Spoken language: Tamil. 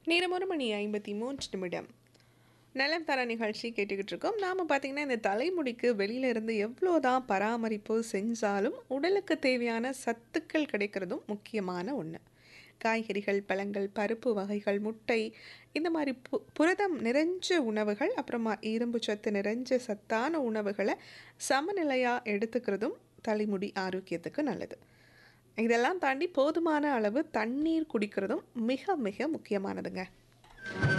நேரம் ஒரு மணி ஐம்பத்தி மூன்று நிமிடம் நலம் தர நிகழ்ச்சி கேட்டுக்கிட்டு இருக்கோம் நாம் பார்த்திங்கன்னா இந்த தலைமுடிக்கு வெளியில இருந்து எவ்வளோ தான் பராமரிப்பு செஞ்சாலும் உடலுக்கு தேவையான சத்துக்கள் கிடைக்கிறதும் முக்கியமான ஒன்று காய்கறிகள் பழங்கள் பருப்பு வகைகள் முட்டை இந்த மாதிரி பு புரதம் நிறைஞ்ச உணவுகள் அப்புறமா இரும்பு சத்து நிறைஞ்ச சத்தான உணவுகளை சமநிலையாக எடுத்துக்கிறதும் தலைமுடி ஆரோக்கியத்துக்கு நல்லது இதெல்லாம் தாண்டி போதுமான அளவு தண்ணீர் குடிக்கிறதும் மிக மிக முக்கியமானதுங்க